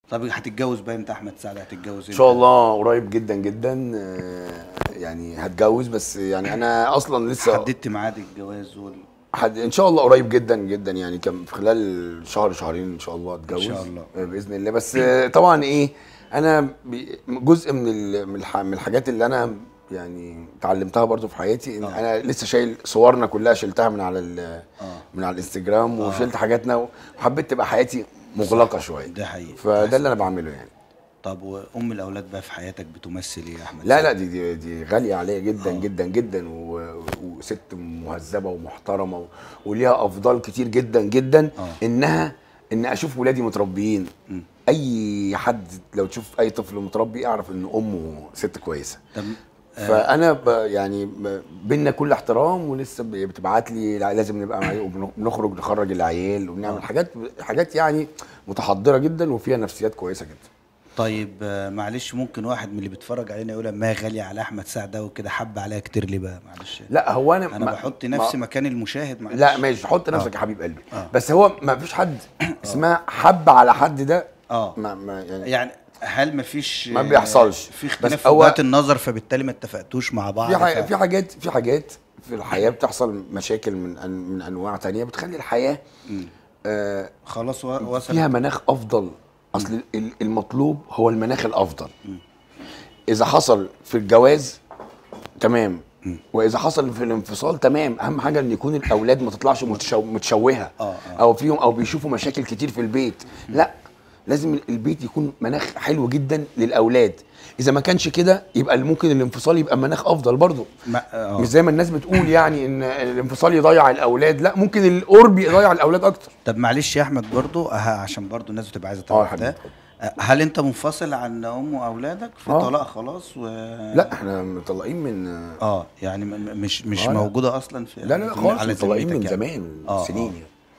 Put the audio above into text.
طب هتتجوز بقى امتى احمد سعد هتتجوز ان شاء الله قريب جدا جدا آه، يعني هتجوز بس يعني انا اصلا لسه حددت ميعاد الجواز وال... حد ان شاء الله قريب جدا جدا يعني كم في خلال شهر شهرين ان شاء الله اتجوز إن شاء الله. آه، باذن الله بس آه، طبعا ايه انا بي- جزء من ال- من الح- من الحاجات اللي انا يعني اتعلمتها برضو في حياتي ان آه. انا لسه شايل صورنا كلها شلتها من على ال- اه من على الانستجرام وشلت حاجاتنا وحبيت تبقى حياتي مغلقه شويه ده حقيقي فده اللي انا بعمله يعني طب وام الاولاد بقى في حياتك بتمثل ايه يا احمد لا سعد؟ لا دي دي, دي غاليه عليا جدا آه. جدا جدا و- وست مهذبه ومحترمه و- وليها افضال كتير جدا جدا آه. انها ان اشوف ولادي متربيين مم. اي حد لو تشوف اي طفل متربي اعرف ان امه ست كويسه طب آه، فانا ب يعني ب- بينا كل احترام ولسه ب- بتبعت لي لا- لازم نبقى معايا وبنخرج نخرج العيال وبنعمل آه. حاجات حاجات يعني متحضره جدا وفيها نفسيات كويسه جدا طيب آه، معلش ممكن واحد من اللي بيتفرج علينا يقول ما غالي على احمد سعد ده وكده حب عليها كتير ليه بقى معلش لا هو انا انا ما- بحط ما- نفسي مكان المشاهد معلش لا ماشي حط نفسك آه. يا حبيب قلبي آه. بس هو ما فيش حد اسمها حب على حد ده اه ما, ما يعني يعني هل مفيش ما بيحصلش. في بس اختلاف في هو- وجهات النظر فبالتالي ما اتفقتوش مع بعض في ح- ف- في حاجات في حاجات في الحياه بتحصل مشاكل من أن- من انواع تانية بتخلي الحياه مم. آه خلاص و- وصل فيها مناخ افضل اصل ال- المطلوب هو المناخ الافضل اذا حصل في الجواز تمام واذا حصل في الانفصال تمام اهم حاجه ان يكون الاولاد ما تطلعش متشو- متشوهه آه، آه. او فيهم او بيشوفوا مشاكل كتير في البيت لا لازم البيت يكون مناخ حلو جدا للاولاد اذا ما كانش كده يبقى ممكن الانفصال يبقى مناخ افضل برضه ما آه. مش زي ما الناس بتقول يعني ان الانفصال يضيع الاولاد لا ممكن القرب يضيع الاولاد اكتر طب معلش يا احمد برضو أه عشان برضو الناس بتبقى عايزه آه، تعرف حبيبي، ده اتفضل. أه، هل انت منفصل عن ام واولادك في آه. طلاق خلاص و لا احنا مطلقين من اه يعني م- م- مش مش آه، لا. موجوده اصلا في لا لا في- خالص على مطلقين ذمتك من يعني. زمان آه، سنين آه. يعني